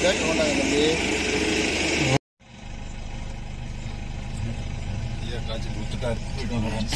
கேட்க மாட்டாங்க தம்பி ஐயா காய்ச்சி கொடுத்துட்டாரு போயிட்டு வந்துடுறேன்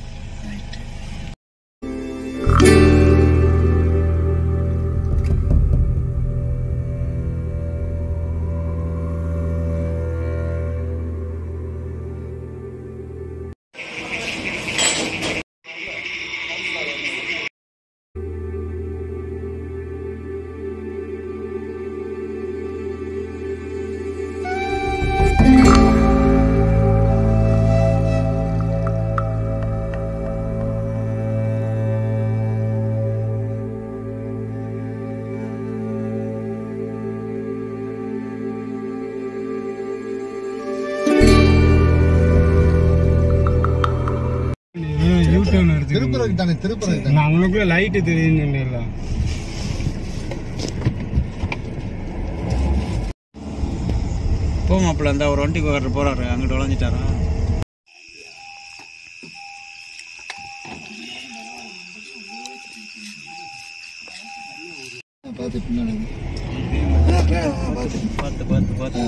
யூடியூப்ல எடுத்து திருப்பூருக்கு தானே திருப்பூருக்கு தானே நம்மளுக்குள்ள லைட்டு தெரியுன்னு இல்லை போ மாப்பிள்ள அந்த ஒரு வண்டி போகிறாரு போறாரு அங்கிட்டு உழைஞ்சிட்டாரா பார்த்து பின்னாடி பார்த்து பார்த்து பார்த்து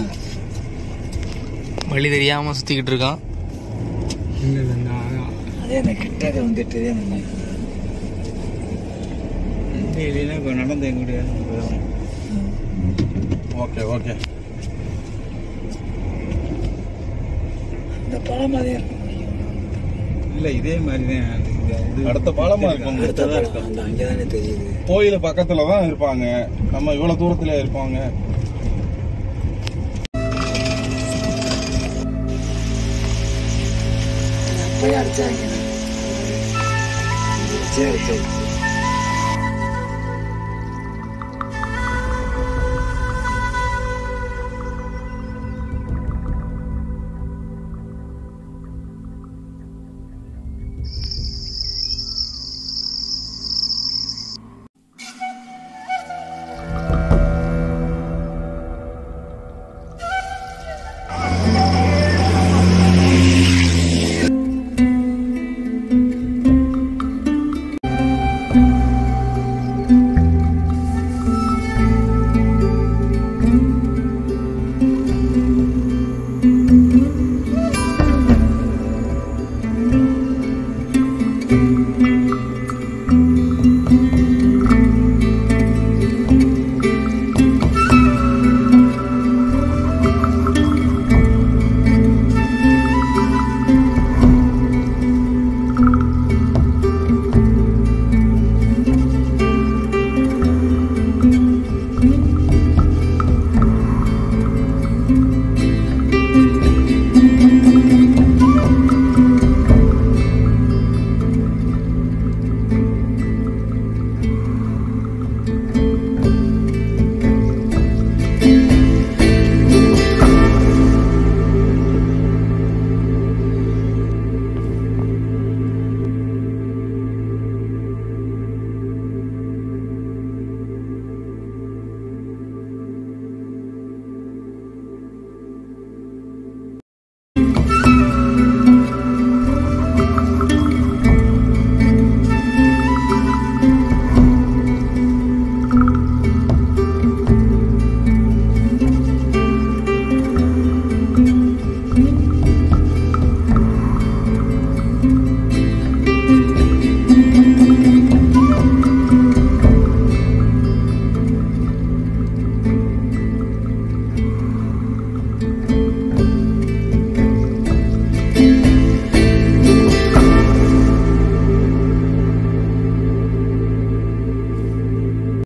வழி தெரியாம சுத்திக்கிட்டு இருக்கான் இல்லை இல்லை நான் அதே அந்த கிட்டக்க வந்துட்டு இல்லைன்னா இப்போ நடந்து எங்க முடியாது ஓகே ஓகே இந்த பழம் அதே இருக்கும் இல்லை இதே மாதிரி தான் இது அடுத்த பாலமா இருக்கும் அடுத்ததாக இருக்கும் அந்த அங்கே தானே தெரியுது கோயில் பக்கத்துல தான் இருப்பாங்க நம்ம இவ்வளவு தூரத்துல இருப்பாங்க போய் அடிச்சாங்க சரி சரி ஆ